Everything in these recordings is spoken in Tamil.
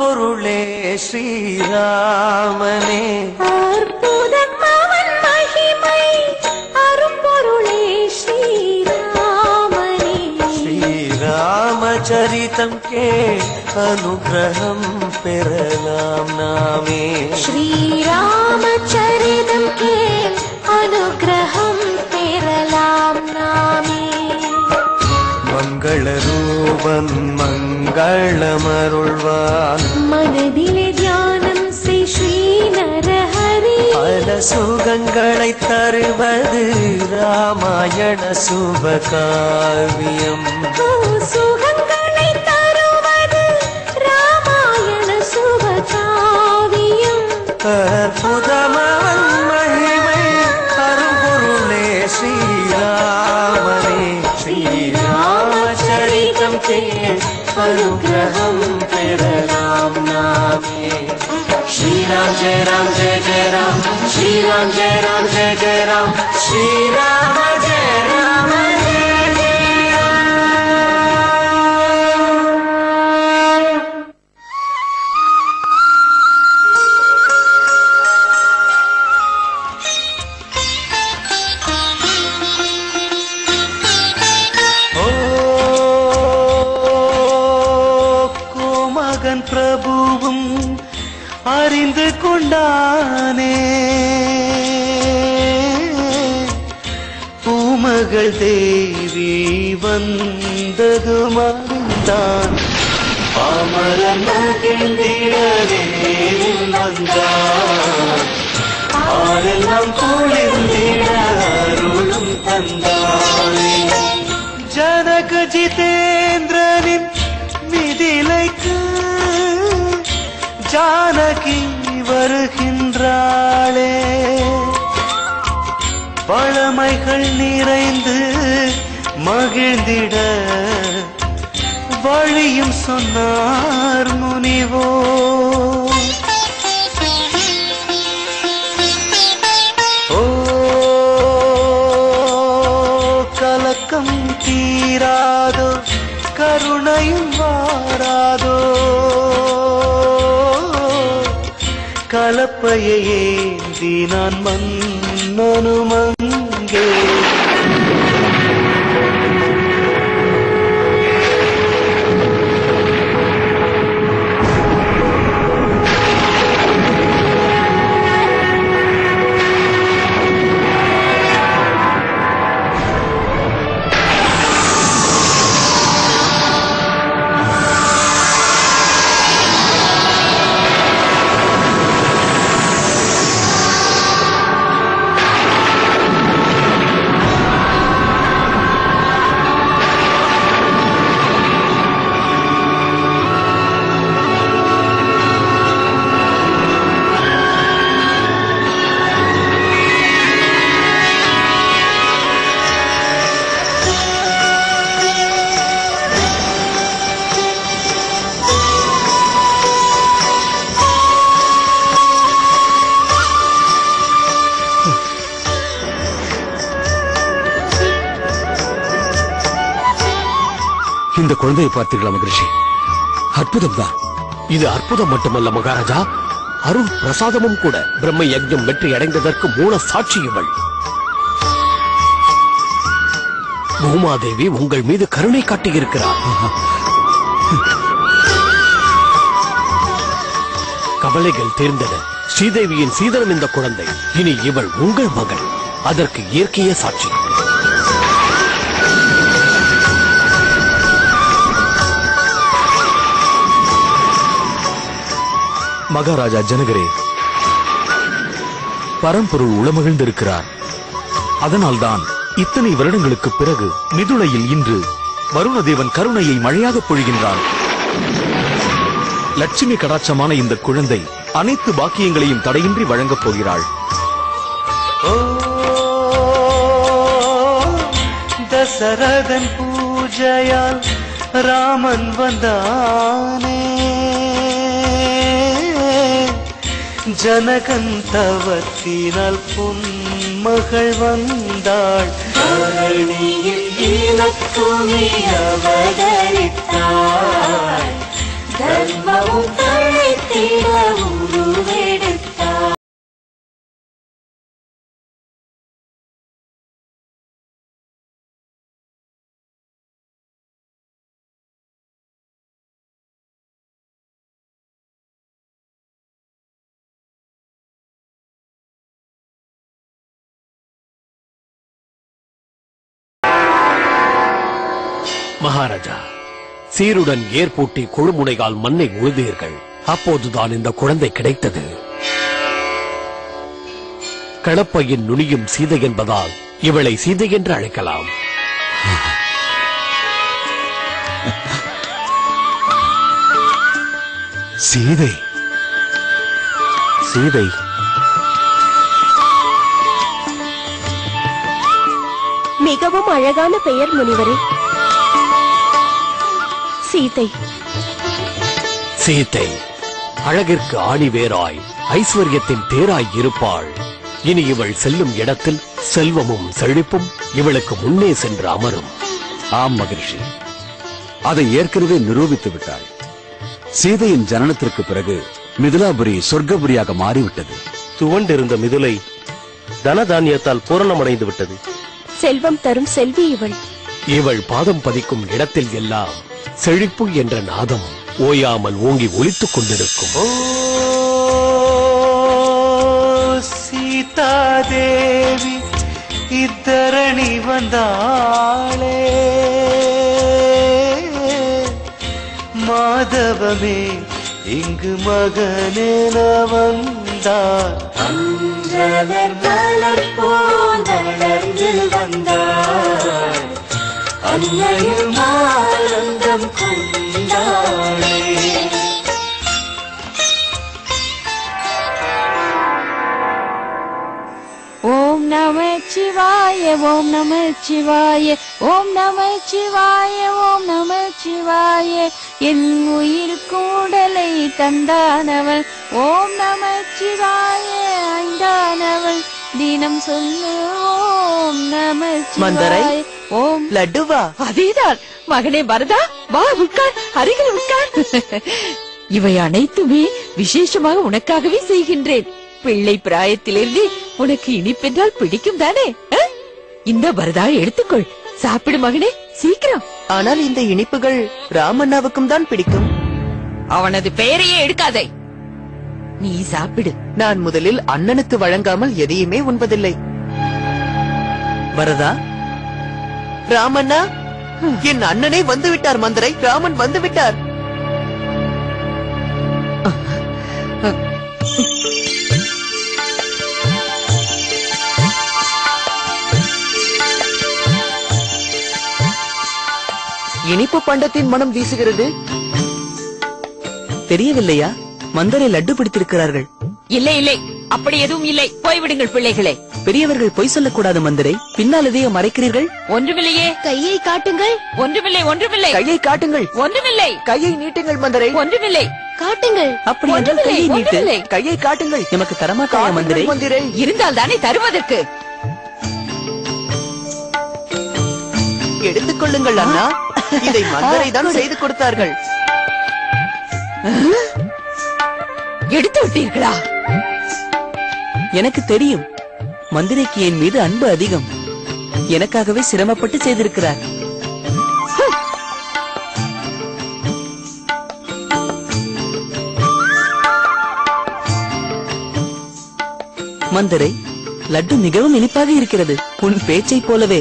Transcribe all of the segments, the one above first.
பரம்பொருளே ஸ்ரீராமனே அற்புதம் அவன் மகிமை அரும்பொருளே ஸ்ரீராமனே ஸ்ரீராமச்சரிதம் கே அனுகிரகம் பெறலாம் நாமே ஸ்ரீராமச்சரிதம் கேள் அனுகிரகம் பெறலாம் நாமே மங்கள ரூபன் மங்களமருள்வான் மனதிலே தியானம் செய் ஸ்ரீ நரஹரி பல சுகங்களை தருவது ராமாயண சுபகாவியம் ஓ, சுகங்களை தருவது ராமாயண சுபகாவியம் அற்புதமவன் மகிமை அரும்பொருளே ஸ்ரீராமனே ஸ்ரீராமச்சரிதம் கேள் அனுகிரகம் பெறலாம் நாமே ஸ்ரீராம் ஜெய ராம் ஜெய ஜெய ராம் ஸ்ரீராம் ஜெய ராம் ஜெய ஜெய ராம் ஸ்ரீராம ஜெய ராம ஜெய ஜெய ராம் ஓ கோமகன் பிரபுவும் அறிந்து கொண்டானே பூமகள் தேவி வந்ததும் அறிந்தான் பாமரன் மகிழ்ந்திடவே வந்தான் ஆரெல்லாம் குளிர்ந்திட அருளும் தந்தானே ஜனக ஜிதேந்திரனின் மிதிலைக்கு ஜானகி வருகின்றாளே பழமைகள் நிறைந்து மகிழ்ந்திட வழியும் சொன்னார் முனிவோ ஓ கலக்கம் தீராதோ கருணையும் வாராதோ கலப்பையை ஏந்தி நான் மன்னனுமங்கே இந்த குழந்தையை பார்த்தீர்களா மகரிஷி அற்புதம் தான் இது அற்புதம் மட்டுமல்ல மகாராஜா அருள் பிரசாதமும் கூட பிரம்ம யஜ்ஞம் வெற்றி அடைந்ததற்கு மூல சாட்சி இவள் பூமாதேவி உங்கள் மீது கருணை காட்டியிருக்கிறார் கவலைகள் தீர்ந்தன ஸ்ரீதேவியின் சீதனம் இந்த குழந்தை இனி இவள் உங்கள் மகள் அதற்கு இயற்கையே சாட்சி மகாராஜா ஜனகரே பரம்பொருள் உளமகிழ்ந்திருக்கிறார் அதனால்தான் இத்தனை வருடங்களுக்கு பிறகு மிதுளையில் இன்று வருணதேவன் கருணையை மழையாக பொழிகின்றான் லட்சுமி கடாட்சமான இந்த குழந்தை அனைத்து பாக்கியங்களையும் தடையின்றி வழங்கப் போகிறாள் ஓ தசரதன் பூஜையால் ராமன் வந்தானே ஜனகன் தவத்தினால் பொன்மகள் வந்தாள் தரணியில் இலக்குமி அவதரித்தாள் தர்மமும் தழைத்திட உருவெடுத்தார் மகாராஜா சீருடன் ஏற்பூட்டி கொழுமுனைகால் மண்ணை உழுதீர்கள் அப்போதுதான் இந்த குழந்தை கிடைத்தது களப்பையின் நுனியும் சீதை என்பதால் இவளை சீதை என்று அழைக்கலாம் சீதை சீதை மிகவும் அழகான பெயர் முனிவரே சீதை சீதை அழகிற்கு ஆணிவேராய் ஐஸ்வர்யத்தின் தேராய் இருப்பாள் இனி இவள் செல்லும் இடத்தில் செல்வமும் செழிப்பும் இவளுக்கு முன்னே சென்று அமரும் ஆம் மகரிஷி அதை ஏற்கனவே நிரூபித்து விட்டாள் சீதையின் ஜனனத்திற்கு பிறகு மிதிலாபுரி சொர்க்கபுரியாக மாறிவிட்டது துவண்டிருந்த மிதுலை தனதானியத்தால் பூரணமடைந்து விட்டது செல்வம் தரும் செல்வி இவள் இவள் பாதம் பதிக்கும் இடத்தில் எல்லாம் செழிப்பு என்ற நாதம் ஓயாமல் ஓங்கி ஒலித்துக் கொண்டிருக்கும் ஓ சீதாதேவி இத்தரணி வந்தாளே மாதவமே இங்கு மகனென வந்தார் அன்றவர் மலர் போந்தளர்ந்து வந்தார் அன்னையும் ஆனந்தம் கொண்டாளே ஓம் நம சிவாய ஓம் நம சிவாய ஓம் நம சிவாய ஓம் நம சிவாய என் உயிர் கூடலை தந்தானவள் ஓம் நம சிவாய ஐந்தானவள் தினம் சொல்லு ஓம் நம மந்தரை? சிவாய ஓம் லட்டுவா அதேதான் மகனே பரதா வா உட்கார் அருகில் உட்கார் இவை அனைத்துமே விசேஷமாக உனக்காகவே செய்கின்றேன் பிள்ளை பிராயத்திலிருந்து உனக்கு இனிப்பென்றால் பிடிக்கும் தானே அஹ்? இந்த பரதா எடுத்துக்கொள் சாப்பிடு மகனே சீக்கிரம் ஆனால் இந்த இனிப்புகள் ராமண்ணாவுக்கும் தான் பிடிக்கும் அவனது பெயரையே எடுக்காதே நீ சாப்பிடு நான் முதலில் அண்ணனுக்கு வழங்காமல் எதையுமே உண்பதில்லை வரதா ராமண்ணா என் அண்ணனே வந்து விட்டார் மந்திரை ராமன் வந்து விட்டார் இனிப்பு பண்டத்தின் மனம் வீசுகிறது தெரியவில்லையா மந்தரை லட்டு பிடித்திருக்கிறார்கள் இல்லை இல்லை அப்படி எதுவும் இல்லை போய்விடுங்கள் பிள்ளைகளே பெரியவர்கள் பொய் சொல்லக்கூடாது மந்திரை பின்னால் எதையோ மறைக்கிறீர்கள் ஒன்றுமில்லையே கையை காட்டுங்கள் ஒன்றுமில்லை ஒன்றுமில்லை கையை காட்டுங்கள் ஒன்றுமில்லை கையை நீட்டுங்கள் மந்திரை ஒன்றுமில்லை காட்டுங்கள் அப்படி என்றால் கையை நீட்டு ஒன்றுமில்லை. கையை காட்டுங்கள் எமக்கு தரமாட்டாயா மந்திரை மந்திரை இருந்தால் தானே தருவதற்கு எடுத்துக் கொள்ளுங்கள் அண்ணா இதை மந்திரை தான் செய்து கொடுத்தார்கள் எடுத்து விட்டீர்களா எனக்கு தெரியும் மந்திரைக்கு என் மீது அன்பு அதிகம் எனக்காகவே சிரமப்பட்டு செய்திருக்கிறார் மந்திரை லட்டு மிகவும் இனிப்பாக இருக்கிறது உன் பேச்சைப் போலவே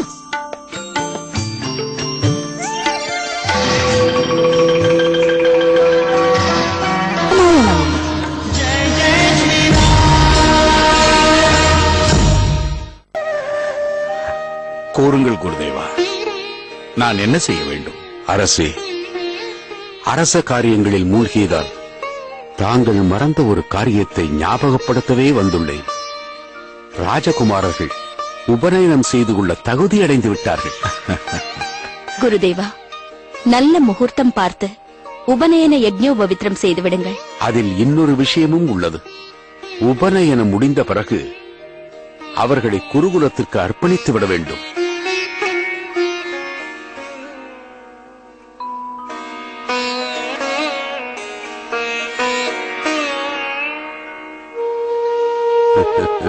கூறுங்கள் குருதேவா நான் என்ன செய்ய வேண்டும் அரசே அரச காரியங்களில் மூழ்கியதால் தாங்கள் மறந்த ஒரு காரியத்தை ஞாபகப்படுத்தவே வந்துள்ளேன் ராஜகுமாரர்கள் உபநயனம் செய்து கொள்ள தகுதி அடைந்து விட்டார்கள் குருதேவா நல்ல முகூர்த்தம் பார்த்து உபநயன யஜ்ஞோபவித்ரம் செய்து விடுங்கள் அதில் இன்னொரு விஷயமும் உள்ளது உபநயனம் முடிந்த பிறகு அவர்களை குருகுலத்திற்கு அர்ப்பணித்து விட வேண்டும்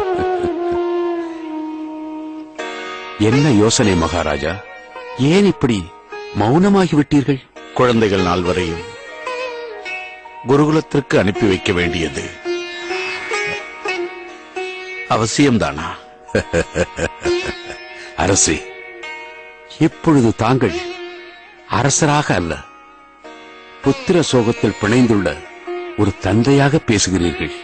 என்ன யோசனை மகாராஜா ஏன் இப்படி மௌனமாகி விட்டீர்கள் குழந்தைகள் நால்வரையும் குருகுலத்திற்கு அனுப்பி வைக்க வேண்டியது அவசியம்தானா அரசே இப்பொழுது தாங்கள் அரசராக அல்ல புத்திர சோகத்தில் பிணைந்துள்ள ஒரு தந்தையாக பேசுகிறீர்கள்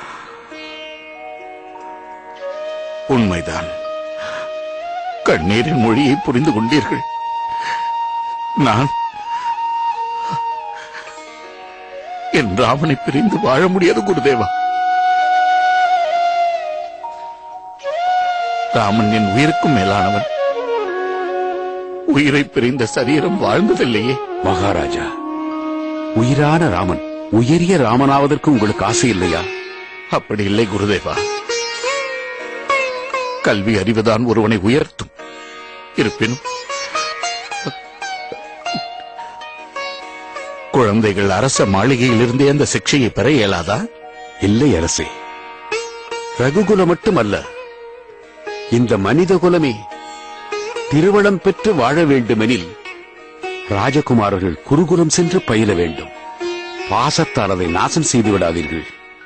உண்மைதான் கண்ணீரின் மொழியை புரிந்து கொண்டீர்கள் நான் என் ராமனை பிரிந்து வாழ முடியாது குருதேவா ராமன் என் உயிருக்கும் மேலானவன் உயிரை பிரிந்த சரீரம் வாழ்ந்ததில்லையே மகாராஜா உயிரான ராமன் உயரிய ராமனாவதற்கு உங்களுக்கு ஆசை இல்லையா அப்படி இல்லை குருதேவா கல்வி அறிவுதான் ஒருவனை உயர்த்தும் இருப்பினும் குழந்தைகள் அரச மாளிகையிலிருந்தே அந்த சிக்ஷையை பெற இயலாதா இல்லை அரசே ரகுகுலம் மட்டுமல்ல இந்த மனித குலமே திருவளம் பெற்று வாழ வேண்டுமெனில் ராஜகுமாரர்கள் குருகுலம் சென்று பயில வேண்டும் பாசத்தால் அதை நாசம் செய்து விடாதீர்கள்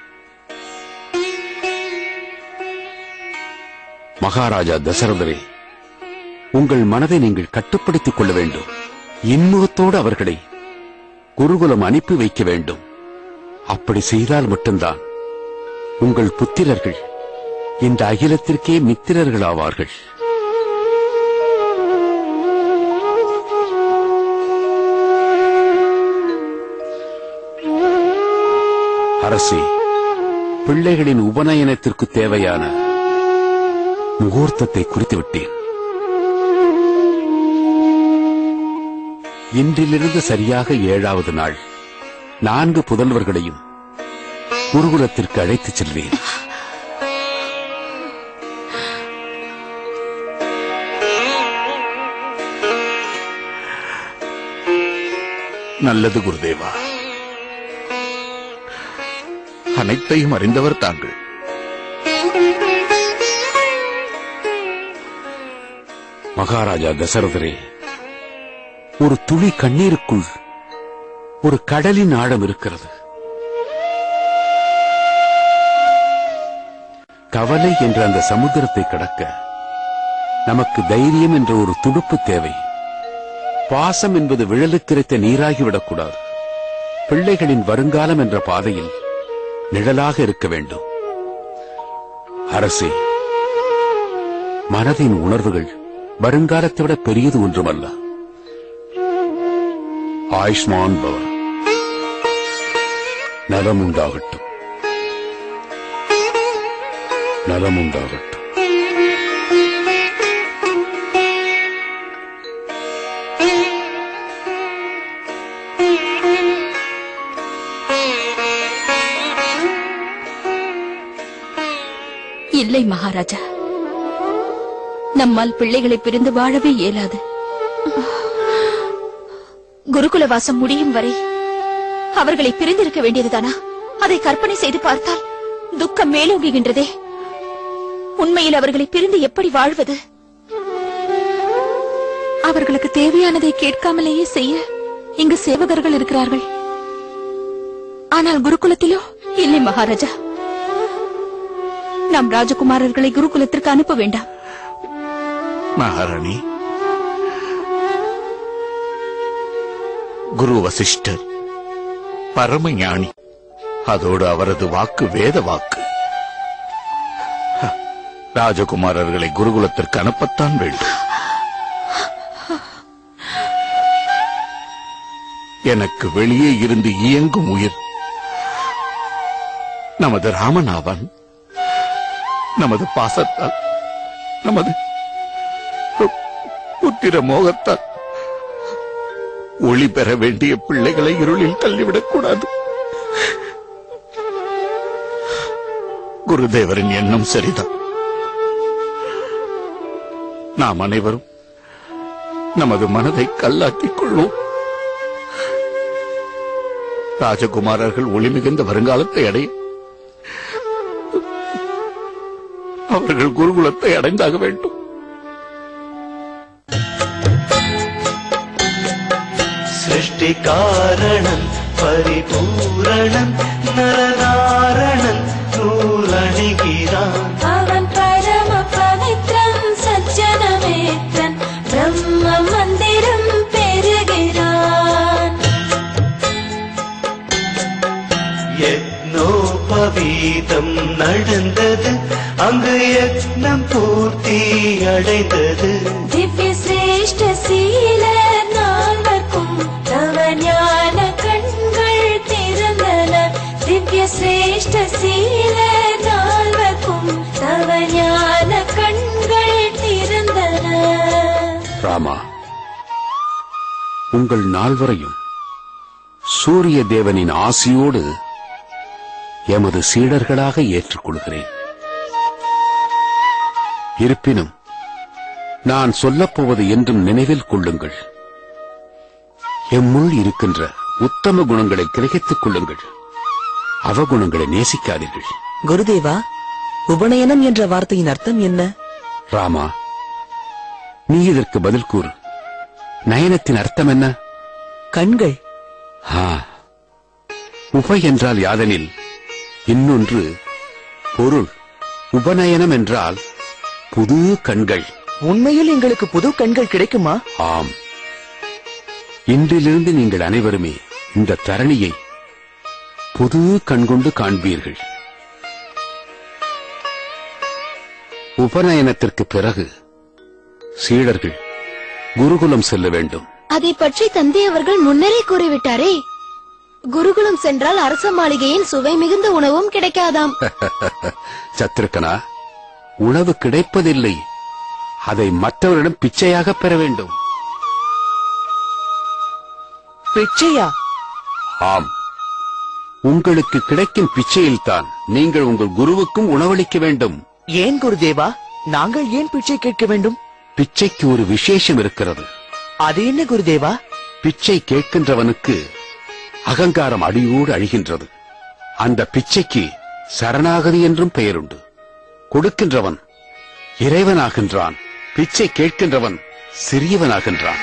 மகாராஜா தசரதரே உங்கள் மனதை நீங்கள் கட்டுப்படுத்திக் கொள்ள வேண்டும் இன்முகத்தோடு அவர்களை குருகுலம் அனுப்பி வைக்க வேண்டும் அப்படி செய்தால் மட்டும்தான் உங்கள் புத்திரர்கள் இந்த அகிலத்திற்கே மித்திரர்கள் ஆவார்கள் அரசே பிள்ளைகளின் உபநயனத்திற்கு தேவையான முகூர்த்தத்தை குறித்து விட்டேன் இன்றிலிருந்து சரியாக ஏழாவது நாள் நான்கு புதல்வர்களையும் குருகுலத்திற்கு அழைத்துச் செல்வேன் நல்லது குருதேவா அனைத்தையும் அறிந்தவர் தாங்கள் மகாராஜா தசரதரே ஒரு துளி கண்ணீருக்குள் ஒரு கடலின் ஆழம் இருக்கிறது கவலை என்ற அந்த சமுத்திரத்தை கடக்க நமக்கு தைரியம் என்ற ஒரு துடுப்பு தேவை பாசம் என்பது விழலுக்கிரைத்த நீராகிவிடக்கூடாது பிள்ளைகளின் வருங்காலம் என்ற பாதையில் நிழலாக இருக்க வேண்டும் அரசே மனதின் உணர்வுகள் வருங்காலத்தை விட பெரியது ஒன்றுமல்ல ஆயுஷ்மான் பவ நலமுண்டாகட்டும் நலமுண்டாகட்டும் இல்லை மகாராஜா நம்மால் பிள்ளைகளை பிரிந்து வாழவே இயலாது குருகுல வாசம் முடியும் வரை அவர்களை பிரிந்திருக்க வேண்டியதுதானா அதை கற்பனை செய்து பார்த்தால் துக்கம் மேலோங்குகின்றதே உண்மையில் அவர்களை பிரிந்து எப்படி வாழ்வது அவர்களுக்கு தேவையானதை கேட்காமலேயே செய்ய இங்கு சேவகர்கள் இருக்கிறார்கள் ஆனால் குருகுலத்திலோ இல்லை மகாராஜா நாம் ராஜகுமாரர்களை குருகுலத்திற்கு அனுப்ப வேண்டாம் மகாராணி குரு வசிஷ்டர் பரம ஞானி அதோடு அவரது வாக்கு வேத வாக்கு ஹ, ராஜகுமாரர்களை குருகுலத்திற்கு அனுப்பத்தான் வேண்டும் எனக்கு வெளியே இருந்து இயங்கும் உயிர் நமது ராமன் ஆவான் நமது பாசத்தால் நமது பு- புத்திர மோகத்தால் ஒளி பெற வேண்டிய பிள்ளைகளை இருளில் தள்ளிவிடக் கூடாது குருதேவரின் எண்ணம் சரிதான் நாம் அனைவரும் நமது மனதை கல்லாக்கிக் கொள்வோம் ராஜகுமாரர்கள் ஒளி மிகுந்த வருங்காலத்தை அடைய அவர்கள் குருகுலத்தை அடைந்தாக வேண்டும் സൃഷ്ടികാരണം പരിപൂരണം നരനാരണൻ നൂലണിகிறான் அவன் பரம பவித்ரம் சஜ்ஜனமேற்றன் பிரம்ம மந்திரம் பெறுகிறான் யக்னோபவீதம் நடந்தது அங்கு யக்னம் பூர்த்தி அடைந்தது திவ்ய சிரேஷ்ட சீல நால்வர்க்கும் தவ ஞான கண்கள் திறந்தன திவ்ய சிரேஷ்ட சீல நால்வர்க்கும் தவ ஞான கண்கள் திறந்தன ராமா உங்கள் நால்வரையும் சூரிய தேவனின் ஆசியோடு எமது சீடர்களாக ஏற்றுக்கொள்கிறேன் இருப்பினும் நான் சொல்லப்போவது என்றும் நினைவில் கொள்ளுங்கள் எம்முள் இருக்கின்ற உத்தம குணங்களை கிரகித்துக் கொள்ளுங்கள் அவகுணங்களை நேசிக்காதீர்கள் குருதேவா உபநயனம் என்ற வார்த்தையின் அர்த்தம் என்ன ராமா நீ இதற்கு பதில் கூறு நயனத்தின் அர்த்தம் என்ன கண்கள் ஆ. உப என்றால் யாதெனில் இன்னொன்று பொருள் உபநயனம் என்றால் புது கண்கள் உண்மையில் எங்களுக்கு புது கண்கள் கிடைக்குமா ஆம் இன்றிலிருந்து நீங்கள் அனைவருமே இந்த தரணியை புது கண்கொண்டு காண்பீர்கள் உபநயனத்திற்கு பிறகு சீடர்கள் குருகுலம் செல்ல வேண்டும் அதை பற்றி தந்தை அவர்கள் முன்னரே கூறிவிட்டாரே குருகுலம் சென்றால் அரச மாளிகையின் சுவை மிகுந்த உணவும் கிடைக்காதாம் சத்ருக்கனா உணவு கிடைப்பதில்லை அதை மற்றவரிடம் பிச்சையாக பெற வேண்டும் பிச்சையா ஆம் உங்களுக்கு கிடைக்கும் பிச்சையில்தான் நீங்கள் உங்கள் குருவுக்கும் உணவளிக்க வேண்டும் ஏன் குருதேவா நாங்கள் ஏன் பிச்சை கேட்க வேண்டும் பிச்சைக்கு ஒரு விசேஷம் இருக்கிறது அது என்ன குருதேவா பிச்சை கேட்கின்றவனுக்கு அகங்காரம் அடியோடு அழிகின்றது அந்த பிச்சைக்கு சரணாகதி என்றும் பெயருண்டு கொடுக்கின்றவன் இறைவனாகின்றான் பிச்சை கேட்கின்றவன் சிறியவனாகின்றான்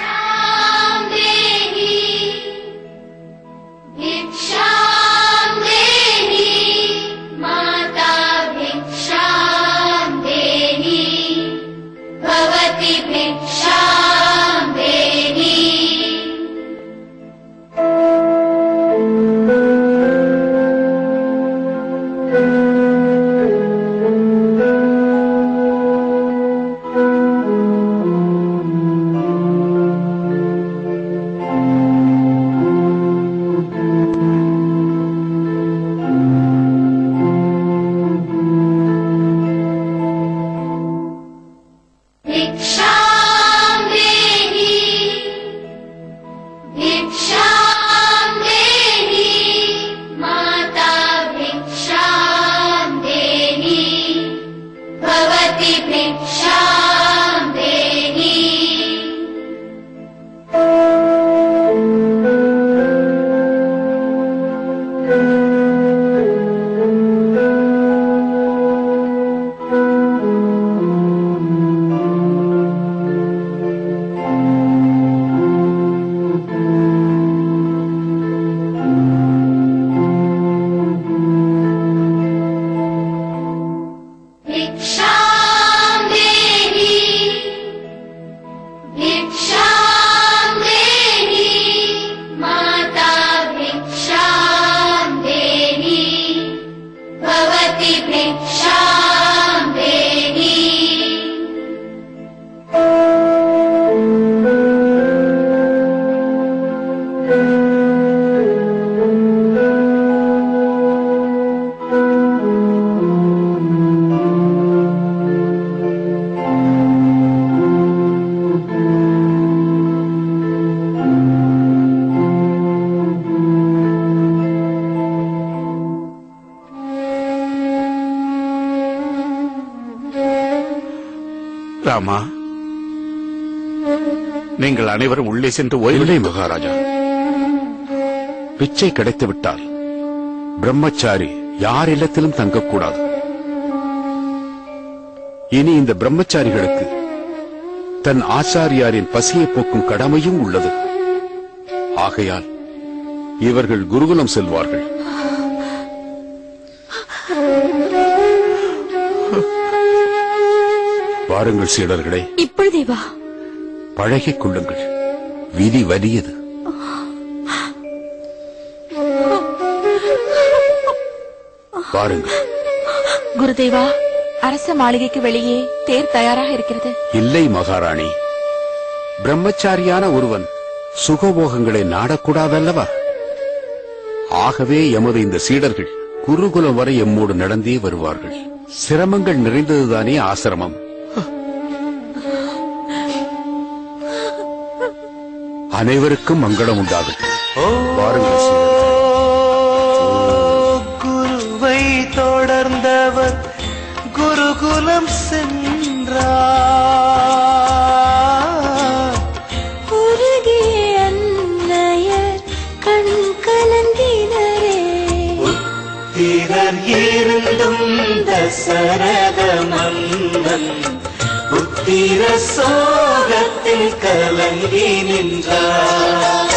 भिक्षां देहि माता भिक्षां देहि भवति भिक्षां देहि भिक्षां देहि भिक्षां देहि माता भिक्षां देहि भवति भिक्षां देहि भिक्षां देहि भिक्षां देहि माता भिक्षां देहि भवति भिक्षां देहि ராமா நீங்கள் அனைவரும் உள்ளே சென்று ஓய்வு இல்லை மகாராஜா பிச்சை கிடைத்து விட்டால் பிரம்மச்சாரி யார் இல்லத்திலும் தங்கக்கூடாது இனி இந்த பிரம்மச்சாரிகளுக்கு தன் ஆச்சாரியாரின் பசியை போக்கும் கடமையும் உள்ளது ஆகையால் இவர்கள் குருகுலம் செல்வார்கள் வாருங்கள் சீடர்களே இப்பொழுதே வா பழகிக் கொள்ளுங்கள் விதி வலியது வாருங்கள் குருதேவா அரச மாளிகைக்கு வெளியே தேர் தயாராக இருக்கிறது இல்லை மகாராணி பிரம்மச்சாரியான ஒருவன் சுகபோகங்களை நாடக்கூடாதல்லவா ஆகவே எமது இந்த சீடர்கள் குருகுலம் வரை எம்மோடு நடந்தே வருவார்கள் சிரமங்கள் நிறைந்ததுதானே ஆசிரமம் அனைவருக்கும் மங்களம் உண்டாகட்டும் வாருங்கள் சீடர்களே. குருவை தொடர்ந்தவர் குருகுலம் சென்றார் உருகிய அன்னையர் கண் கலந்தினரே திரர் இருந்தும் தசரத மன்னன் புத்திர சோகத்தில் கலங்கி நின்றார்